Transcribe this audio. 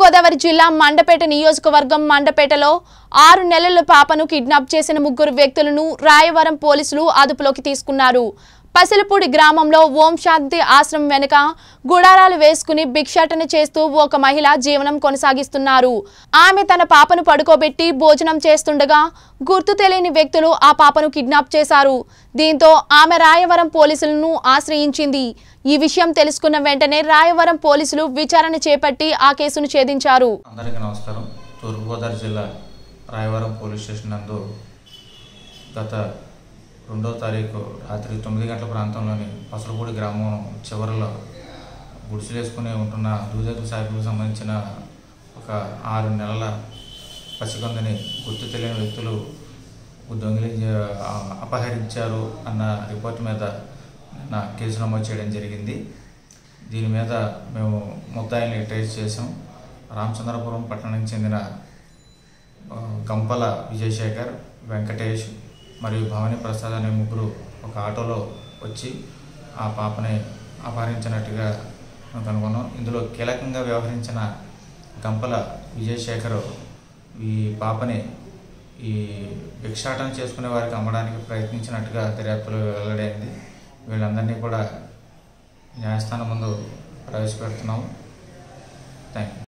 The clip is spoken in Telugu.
తూర్పుగోదావరి జిల్లా మండపేట నియోజకవర్గం మండపేటలో ఆరు నెలల పాపను కిడ్నాప్ చేసిన ముగ్గురు వ్యక్తులను రాయవరం పోలీసులు అదుపులోకి తీసుకున్నారు పసిలపూడి గ్రామంలో ఓం శాంతి ఆశ్రమం వెనుక గుడారాలు వేసుకుని భిక్షాటన చేస్తూ ఒక మహిళ జీవనం కొనసాగిస్తున్నారు ఆమె తన పాపను పడుకోబెట్టి భోజనం చేస్తుండగా గుర్తు తెలియని వ్యక్తులు ఆ పాపను కిడ్నాప్ చేశారు దీంతో ఆమె రాయవరం పోలీసులను ఆశ్రయించింది ఈ విషయం తెలుసుకున్న వెంటనే రాయవరం పోలీసులు విచారణ చేపట్టి ఆ కేసును ఛేదించారు అందరికీ నమస్కారం తూర్పుగోదావరి జిల్లా రాయవరం పోలీస్ స్టేషన్ నందు గత రెండో తారీఖు రాత్రి తొమ్మిది గంటల ప్రాంతంలోని పసలపూడి గ్రామం చివరిలో గుడిసెలేసుకుని ఉంటున్న దూదకు సాహిబుకు సంబంధించిన ఒక ఆరు నెలల పసికందుని గుర్తు తెలియని వ్యక్తులు దొంగిలి అపహరించారు అన్న రిపోర్ట్ మీద నా కేసు నమోదు చేయడం జరిగింది దీని మీద మేము ముద్దాయిల్ని ట్రేస్ చేసాం రామచంద్రపురం పట్టణానికి చెందిన ఆ, గంపల విజయశేఖర్ వెంకటేష్ మరియు భవానీ ప్రసాద్ అనే ముగ్గురు ఒక ఆటోలో వచ్చి ఆ పాపని అపహరించినట్టుగా మేము కనుగొన్నాం ఇందులో కీలకంగా వ్యవహరించిన గంపల విజయశేఖర్ ఈ పాపని ఈ భిక్షాటన చేసుకునే వారికి అమ్మడానికి ప్రయత్నించినట్టుగా దర్యాప్తులో వెల్లడైంది వీళ్ళందరినీ కూడా న్యాయస్థానం ముందు ప్రవేశపెడుతున్నాము థ్యాంక్ యూ